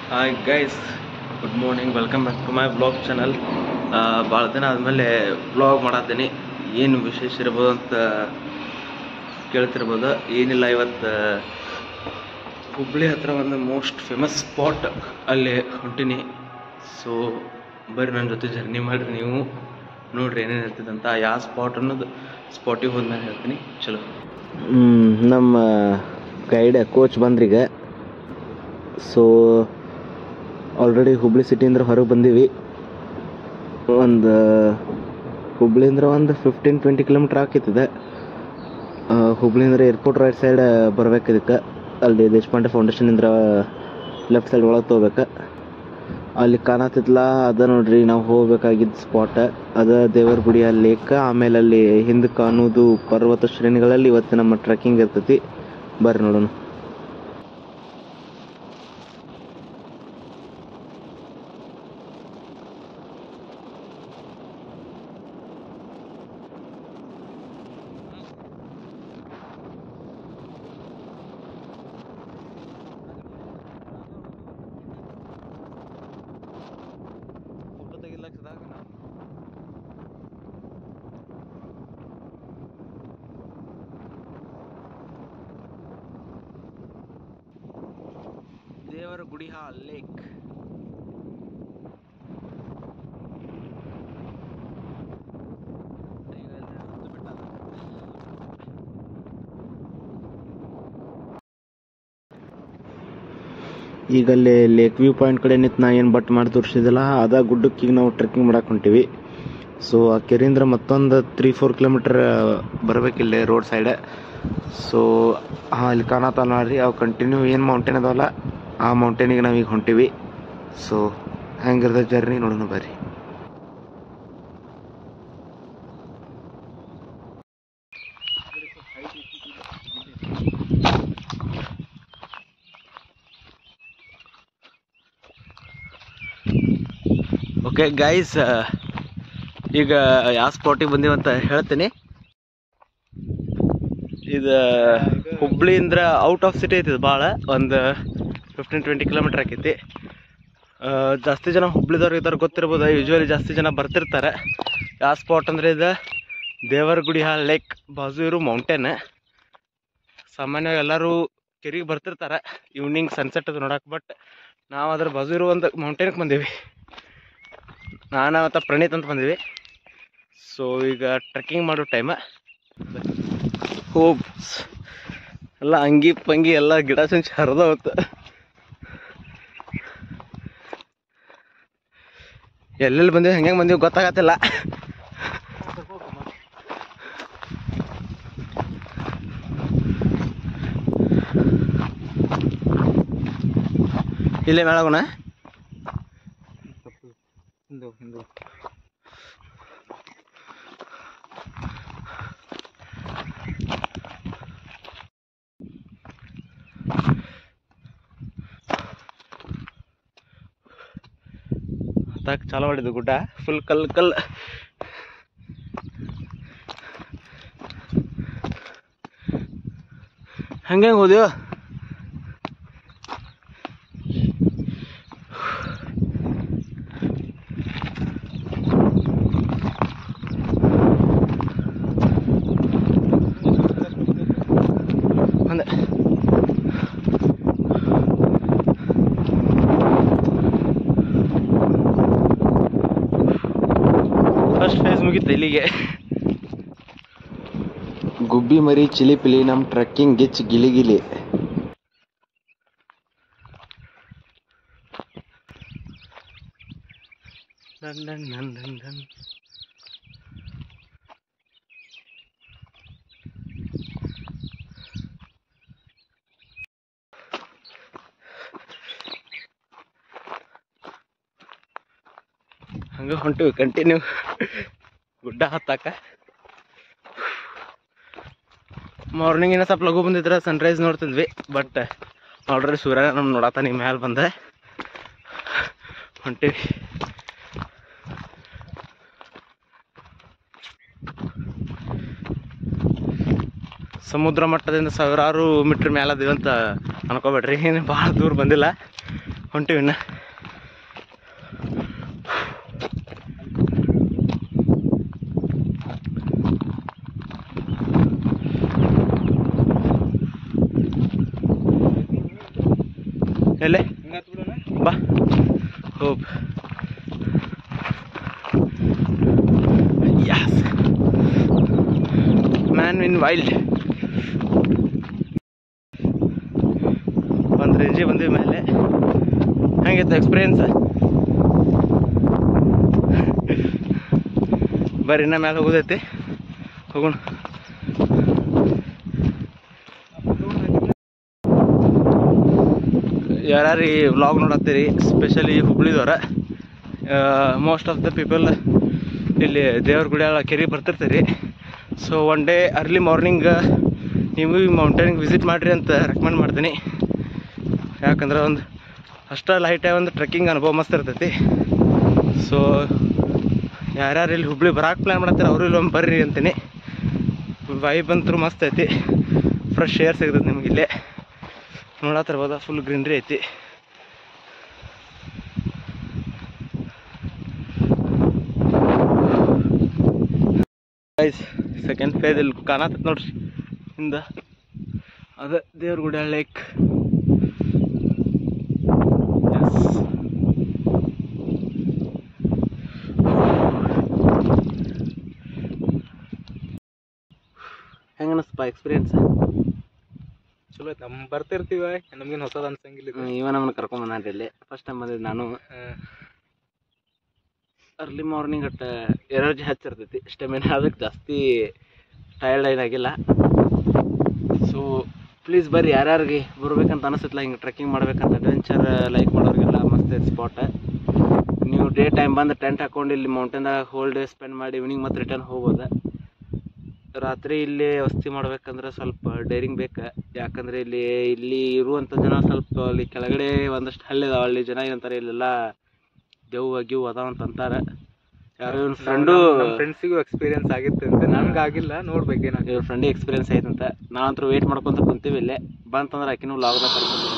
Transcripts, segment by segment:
Hi guys good morning welcome back to my blog channel ಭಾಳ ದಿನ ಆದಮೇಲೆ blog ಮಾಡತ್ತೀನಿ ಏನು ವಿಶೇಷ ಇರ್ಬೋದು ಅಂತ ಕೇಳ್ತಿರ್ಬೋದು ಏನಿಲ್ಲ ಇವತ್ತು ಹುಬ್ಳಿ ಹತ್ರ ಒಂದು ಮೋಸ್ಟ್ ಫೇಮಸ್ ಸ್ಪಾಟ್ ಅಲ್ಲಿ ಹೊಂಟೀನಿ ಸೊ ಬರ್ರಿ ನನ್ನ ಜೊತೆ ಜರ್ನಿ ಮಾಡಿರಿ ನೀವು ನೋಡ್ರಿ ಏನೇನು ಇರ್ತದೆ ಅಂತ ಯಾವ ಸ್ಪಾಟ್ ಅನ್ನೋದು ಸ್ಪಾಟಿಗೆ ಹೋದ್ಮೇಲೆ ಹೇಳ್ತೀನಿ ಚಲೋ ನಮ್ಮ ಗೈಡ್ ಕೋಚ್ ಬಂದ್ರೀಗ ಸೊ ಆಲ್ರೆಡಿ ಹುಬ್ಳಿ ಸಿಟಿಯಿಂದ ಹೊರಗೆ ಬಂದೀವಿ ಒಂದು ಹುಬ್ಳಿಂದ್ರ ಒಂದು ಫಿಫ್ಟೀನ್ ಟ್ವೆಂಟಿ ಕಿಲೋಮೀಟ್ರ್ ಆಕೈತಿದೆ ಹುಬ್ಳಿಂದ್ರ ಏರ್ಪೋರ್ಟ್ ರೈಟ್ ಸೈಡ್ ಬರ್ಬೇಕು ಇದಕ್ಕೆ ಅಲ್ಲಿ ದೇಶಪಾಂಡೆ ಫೌಂಡೇಶನಿಂದ ಲೆಫ್ಟ್ ಸೈಡ್ ಒಳಗೆ ತೊಗೋಬೇಕು ಅಲ್ಲಿ ಕಾಣತ್ತಿತ್ಲ ಅದ ನೋಡ್ರಿ ನಾವು ಹೋಗ್ಬೇಕಾಗಿದ್ದ ಸ್ಪಾಟ್ ಅದ ದೇವರ ಗುಡಿಯ ಲೇಕ್ ಆಮೇಲೆ ಅಲ್ಲಿ ಹಿಂದೆ ಕಾಣುವುದು ಪರ್ವತ ಶ್ರೇಣಿಗಳಲ್ಲಿ ಇವತ್ತು ನಮ್ಮ ಟ್ರೆಕ್ಕಿಂಗ್ ಇರ್ತೈತಿ ಬರ್ರಿ ನೋಡೋಣ ದೇವರ ಗುಡಿ ಹಾ ಲೇಕ್ ಈಗ ಅಲ್ಲಿ ಲೇಕ್ ವ್ಯೂ ಪಾಯಿಂಟ್ ಕಡೆ ನಿಂತು ನಾ ಏನು ಬಟ್ ಮಾಡಿ ತೋರಿಸಿದಿಲ್ಲ ಅದ ಗುಡ್ಡಕ್ಕೆ ಈಗ ನಾವು ಟ್ರೆಕ್ಕಿಂಗ್ ಮಾಡಕ್ಕೆ ಹೊಂಟೀವಿ ಸೊ ಆ ಕೆರೆಯಿಂದ ಮತ್ತೊಂದು ತ್ರೀ ಫೋರ್ ಕಿಲೋಮೀಟರ್ ಬರ್ಬೇಕಿಲ್ಲೇ ರೋಡ್ ಸೈಡ್ ಸೊ ಅಲ್ಲಿ ಕಾಣತ್ತಾವ ನೋಡ್ರಿ ಅವು ಕಂಟಿನ್ಯೂ ಏನು ಮೌಂಟೇನ್ ಅದಾವಲ್ಲ ಆ ಮೌಂಟೇನಿಗೆ ನಾವು ಈಗ ಹೊಂಟೀವಿ ಸೊ ಹೆಂಗಿರ್ತದೆ ಜರ್ನಿ ನೋಡೋಣ ಬರ್ರಿ ಓಕೆ ಗೈಸ್ ಈಗ ಯಾವ ಸ್ಪಾಟಿಗೆ ಬಂದೀವಿ ಅಂತ ಹೇಳ್ತೀನಿ ಇದು ಹುಬ್ಳಿಯಿಂದ ಔಟ್ ಆಫ್ ಸಿಟಿ ಐತಿ ಇದು ಭಾಳ ಒಂದು ಫಿಫ್ಟೀನ್ ಟ್ವೆಂಟಿ ಕಿಲೋಮೀಟ್ರ್ ಆಕೈತಿ ಆ, ಜಾಸ್ತಿ ಜನ ಹುಬ್ಳಿದವ್ರು ಇದ್ದಾರೆ ಗೊತ್ತಿರ್ಬೋದು ಯೂಶ್ವಲಿ ಜಾಸ್ತಿ ಜನ ಬರ್ತಿರ್ತಾರೆ ಯಾವ ಸ್ಪಾಟ್ ಅಂದರೆ ಇದು ದೇವರಗುಡಿ ಹಾಲ್ ಲೇಕ್ ಬಾಜು ಇರೋ ಮೌಂಟೇನ್ ಸಾಮಾನ್ಯವಾಗಿ ಎಲ್ಲರೂ ಕೆರೆಗೆ ಬರ್ತಿರ್ತಾರೆ ಈವ್ನಿಂಗ್ ಸನ್ಸೆಟ್ ಅದು ನೋಡಕ್ಕೆ ಬಟ್ ನಾವು ಅದ್ರ ಬಾಜು ಇರೋ ಒಂದು ಮೌಂಟೇನ್ಗೆ ಬಂದೀವಿ ನಾನು ಮತ್ತು ಪ್ರಣೀತ್ ಅಂತ ಬಂದೀವಿ ಸೊ ಈಗ ಟ್ರೆಕ್ಕಿಂಗ್ ಮಾಡೋ ಟೈಮ ಹೋಗ್ ಎಲ್ಲ ಅಂಗಿ ಪಂಗಿ ಎಲ್ಲ ಗಿಡ ಸಂಚಿ ಹರಿದ ಹೊತ್ತು ಎಲ್ಲೆಲ್ಲಿ ಬಂದೀವಿ ಹೆಂಗೆ ಬಂದೀವಿ ಗೊತ್ತಾಗತ್ತಿಲ್ಲ ಇಲ್ಲೇ ಮೇಳಗುಣ ಹತ್ತಾಕ್ ಚಾಲು ಮಾಡಿದ್ದು ಗುಡ್ಡ ಫುಲ್ ಕಲ್ ಕಲ್ ಹಂಗೆ ಹೋದ್ಯೋ ಒಂದೇ ಫಸ್ಟ್ ಫೇಸ್ ಮುಗೀತು ಇಲ್ಲಿಗೆ ಗುಬ್ಬಿ ಮರಿ ಚಿಲಿಪಿಲಿ ನಮ್ಮ ಟ್ರೆಕ್ಕಿಂಗ್ ಗಿಚ್ ಗಿಲಿ ಗಿಲಿ ಡನ್ ಡನ್ ಡನ್ ಡನ್ ಡನ್ ಹಂಗೆ ಹೊಂಟಿವಿ ಕಂಟಿನ್ಯೂ ಗುಡ್ಡ ಹತ್ತಾಕ ಮಾರ್ನಿಂಗ್ ಏನೋ ಸ್ವಲ್ಪ ಲಘು ಬಂದಿದ್ರೆ ಸನ್ರೈಸ್ ನೋಡ್ತಿದ್ವಿ ಬಟ್ ಆಲ್ರೆಡಿ ಸೂರ್ಯ ನಮ್ಮ ನೋಡತ್ತಾನ ಮ್ಯಾಲೆ ಬಂದೆ ಹೊಂಟಿವಿ ಸಮುದ್ರ ಮಟ್ಟದಿಂದ ಸಾವಿರಾರು ಮೀಟ್ರ್ ಮೇಲೆ ಅದೀವಿ ಅಂತ ಅನ್ಕೋಬೇಡ್ರಿ ಏನು ಭಾಳ ದೂರ ಬಂದಿಲ್ಲ ಹೊಂಟಿವಿನ್ನ ಎಲ್ಲೇ ಬಾ ಹೋಗ್ ಯಸ್ ಮ್ಯಾನ್ ಇನ್ ವೈಲ್ಡ್ ಒಂದು ರೇಂಜಿಗೆ ಬಂದಿವಿ ಮೇಲೆ ಹೆಂಗಿತ್ತು ಎಕ್ಸ್ಪೀರಿಯನ್ಸ್ ಬರ್ರಿ ಇನ್ನ ಮೇಲೆ ಹೋಗೋದೈತಿ ಹೋಗೋಣ ಯಾರ್ಯಾರು ಈ ವ್ಲಾಗ್ ನೋಡತ್ತೀರಿ ಸ್ಪೆಷಲಿ ಹುಬ್ಳಿದವ್ರ ಮೋಸ್ಟ್ ಆಫ್ ದ ಪೀಪಲ್ ಇಲ್ಲಿ ದೇವ್ರ ಗುಡಿಯಾಳ ಕೆರೆ ಬರ್ತಿರ್ತೀರಿ so one day early morning ನೀವು ಈ ಮೌಂಟೇನಿಗೆ ವಿಸಿಟ್ ಮಾಡಿರಿ ಅಂತ ರೆಕಮೆಂಡ್ ಮಾಡ್ತೀನಿ ಯಾಕಂದ್ರೆ ಒಂದು ಅಷ್ಟ ಲೈಟಾಗಿ ಒಂದು ಟ್ರೆಕ್ಕಿಂಗ್ ಅನುಭವ ಮಸ್ತ್ ಇರ್ತೈತಿ ಸೊ ಯಾರ್ಯಾರು ಇಲ್ಲಿ ಹುಬ್ಳಿ ಬರಾಕ್ ಪ್ಲ್ಯಾನ್ ಮಾಡತ್ತಾರೆ ಅವರು ಇಲ್ಲಿ ಒಮ್ಮೆ ಬರ್ರಿ ಅಂತೀನಿ ವೈಬ್ ಅಂತೂ ಮಸ್ತ್ ಐತಿ ಫ್ರೆಶ್ ಏರ್ ಸಿಗ್ತೈತಿ ನಿಮ್ಗೆ ಇಲ್ಲೇ ನೋಡತ್ತಿರ್ಬೋದ ಫುಲ್ ಗ್ರೀನ್ರಿ ಐತಿ ಗೈಸ್ ಸೆಕೆಂಡ್ ಫೇಸ್ ಇಲ್ಲಿ ಕಾಣತ್ತೈತಿ ನೋಡ್ರಿ ಹಿಂದ ಅದ ದೇವ್ರ ಗುಡಿ ಲೇಕ್ ಎಸ್ ಹೆಂಗ ಅನಿಸ್ಪ ಎಕ್ಸ್ಪೀರಿಯನ್ಸ್ ಚಲೋ ಐತೆ ನಮ್ ಬರ್ತಿರ್ತೀವ ನಮ್ಗೇನ್ ಹೊಸದ ಅನ್ಸಂಗಿಲ್ಲ ಇದು. ಇವ ನಮ್ಮನ್ನ ಕರ್ಕೊಂಡ್ ಬಂದಾನ್ರಿ ಇಲ್ಲಿ ಫಸ್ಟ್ ಟೈಮ್ ಬಂದಿದ್ದು ನಾನು ಅರ್ಲಿ ಮಾರ್ನಿಂಗ್ ಅಟ್ ಎನರ್ಜಿ ಹೆಚ್ಚಿರ್ತೈತಿ ಸ್ಟೆಮಿನ ಅದಕ್ಕೆ ಜಾಸ್ತಿ ಟಯರ್ಡ್ ಏನಾಗಿಲ್ಲ ಸೊ ಪ್ಲೀಸ್ ಬರ್ರಿ ಯಾರ್ಯಾರಿಗೆ ಬರ್ಬೇಕಂತ ಅನಿಸುತ್ತಲ್ಲ ಹಿಂಗೆ ಟ್ರೆಕ್ಕಿಂಗ್ ಮಾಡ್ಬೇಕಂತ ಅಡ್ವೆಂಚರ್ ಲೈಕ್ ಮಾಡೋರಿಗೆಲ್ಲ ಮಸ್ತ್ ಐತಿ ಸ್ಪಾಟ್ ನೀವು ಡೇ ಟೈಮ್ ಬಂದು ಟೆಂಟ್ ಹಾಕೊಂಡು ಇಲ್ಲಿ ಮೌಂಟೇನ್ದಾಗ ಹೋಲ್ ಡೇ ಸ್ಪೆಂಡ್ ಮಾಡಿ ಈವ್ನಿಂಗ್ ಮತ್ತೆ ರಿಟರ್ನ್ ಹೋಗ್ಬೋದು ರಾತ್ರಿ ಇಲ್ಲಿ ವಸತಿ ಮಾಡ್ಬೇಕಂದ್ರೆ ಸ್ವಲ್ಪ ಡೇರಿಂಗ್ ಬೇಕು ಯಾಕಂದ್ರೆ ಇಲ್ಲಿ ಇಲ್ಲಿ ಇರುವಂಥ ಜನ ಸ್ವಲ್ಪ ಅಲ್ಲಿ ಕೆಳಗಡೆ ಒಂದಷ್ಟು ಹಳ್ಳಿ ಅದಾವ ಹಳ್ಳಿ ಜನ ಏನಂತಾರೆ ಇಲ್ಲೆಲ್ಲ ದೆವ್ವ ಗಿವ್ ಅದಾವ ಅಂತ ಅಂತಾರೆ ಯಾರೋ ಇವ್ನ ಫ್ರೆಂಡು ನಮ್ ಫ್ರೆಂಡ್ಸಿಗೂ ಎಕ್ಸ್ಪೀರಿಯನ್ಸ್ ಆಗಿತ್ತು ಅಂತ ನಮ್ಗೆ ಆಗಿಲ್ಲ ನೋಡ್ಬೇಕು ಏನಾಗ ಇವ್ರ ಫ್ರೆಂಡಿಗೆ ಎಕ್ಸ್ಪೀರಿಯನ್ಸ್ ಐತಂತ ನಾವಂತೂ ವೇಟ್ ಮಾಡ್ಕೊಂತ ಕುಂತೀವಿ ಇಲ್ಲೇ ಬಂತಂದ್ರೆ ಆಕಿನೂ ಲಾಗ್ದಾಗ ಕರ್ಕೊಂಡು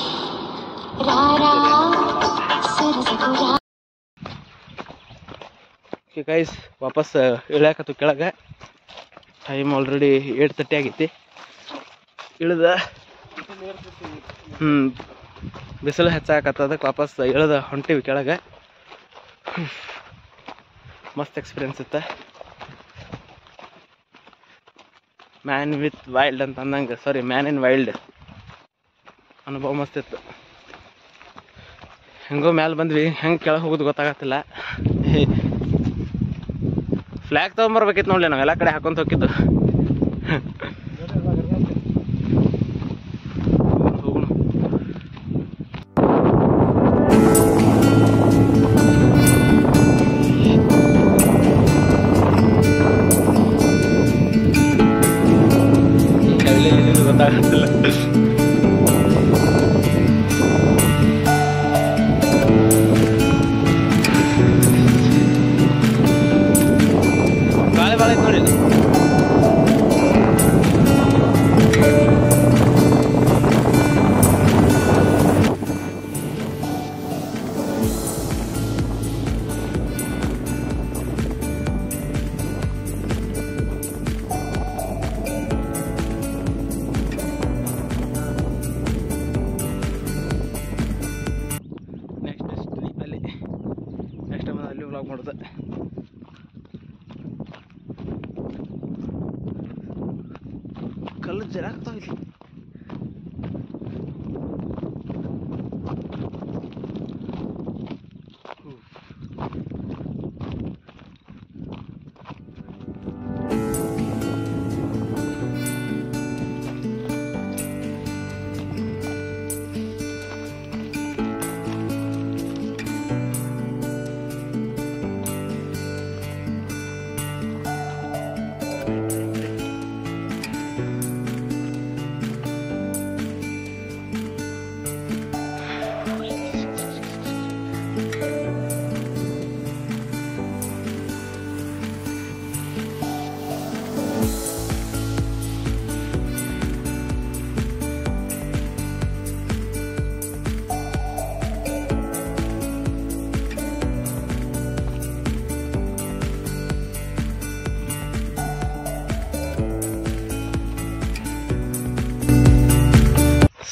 ಓಕೆ ಗೈಸ್ ವಾಪಸ್ ಇಳ್ಯಾಕತ್ತು ಕೆಳಗೆ ಟೈಮ್ ಆಲ್ರೆಡಿ ಏಟ್ ತರ್ಟಿ ಆಗೈತಿ ಇಳ್ದ ಹ್ಞೂ ಬಿಸಿಲು ಹೆಚ್ಚಾಕತ್ತದಕ್ಕೆ ವಾಪಸ್ ಇಳ್ದ ಹೊಂಟಿವಿ ಕೆಳಗೆ ಮಸ್ತ್ ಎಕ್ಸ್ಪೀರಿಯನ್ಸ್ ಇತ್ತ ಮ್ಯಾನ್ ವಿತ್ ವೈಲ್ಡ್ ಅಂತ ಅಂದಂಗೆ ಸಾರಿ ಮ್ಯಾನ್ ಇನ್ ವೈಲ್ಡ್ ಅನುಭವ ಮಸ್ತ್ ಇತ್ತು ಹೆಂಗೋ ಮ್ಯಾಲೆ ಬಂದ್ವಿ ಹೆಂಗೆ ಕೆಳಗೆ ಹೋಗೋದು ಗೊತ್ತಾಗತ್ತಿಲ್ಲ ಫ್ಲ್ಯಾಗ್ ತೊಗೊಂಬರ್ಬೇಕಿತ್ತು ನೋಡ್ಲಿ ನಾವು ಎಲ್ಲ ಕಡೆ ಹಾಕೊಂತ ಹೋಗಿದ್ದು ಹೋಗೋಣ ಕೈಯಲ್ಲಿ ಗೊತ್ತಾಗತ್ತಿಲ್ಲ ಗಾಳಿ ಭಾಳ ಐತೆ ನೋಡಿ ಇಲ್ಲಿ. ನೆಕ್ಸ್ಟ್ ಅಲ್ಲಿ ನೆಕ್ಸ್ಟ್ ಟೈಮ್ ಅಲ್ಲಿ ವ್ಲಾಗ್ ಮಾಡೋದು ಕಲ್ಲು ಜರಾಗ್ತಾವ ಇಲ್ಲಿ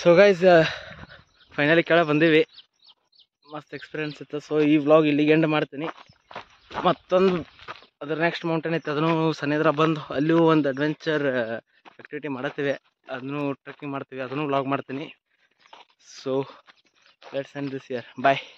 ಸೊ ಗೈಸ್ ಫೈನಲಿ ಕೆಳಗೆ ಬಂದೀವಿ ಮಸ್ತ್ ಎಕ್ಸ್ಪೀರಿಯನ್ಸ್ ಇತ್ತು ಸೊ ಈ ವ್ಲಾಗ್ ಇಲ್ಲಿಗೆ ಎಂಡ್ ಮಾಡ್ತೀನಿ ಮತ್ತೊಂದು ಅದ್ರ ನೆಕ್ಸ್ಟ್ ಮೌಂಟೇನ್ ಐತೆ ಅದನ್ನು ಸನ್ನಿದ್ರ ಬಂದು ಅಲ್ಲಿಯೂ ಒಂದು ಅಡ್ವೆಂಚರ್ ಆ್ಯಕ್ಟಿವಿಟಿ ಮಾಡತ್ತೀವಿ ಅದನ್ನು ಟ್ರೆಕ್ಕಿಂಗ್ ಮಾಡ್ತೀವಿ ಅದನ್ನು ವ್ಲಾಗ್ ಮಾಡ್ತೀನಿ so let's end this here bye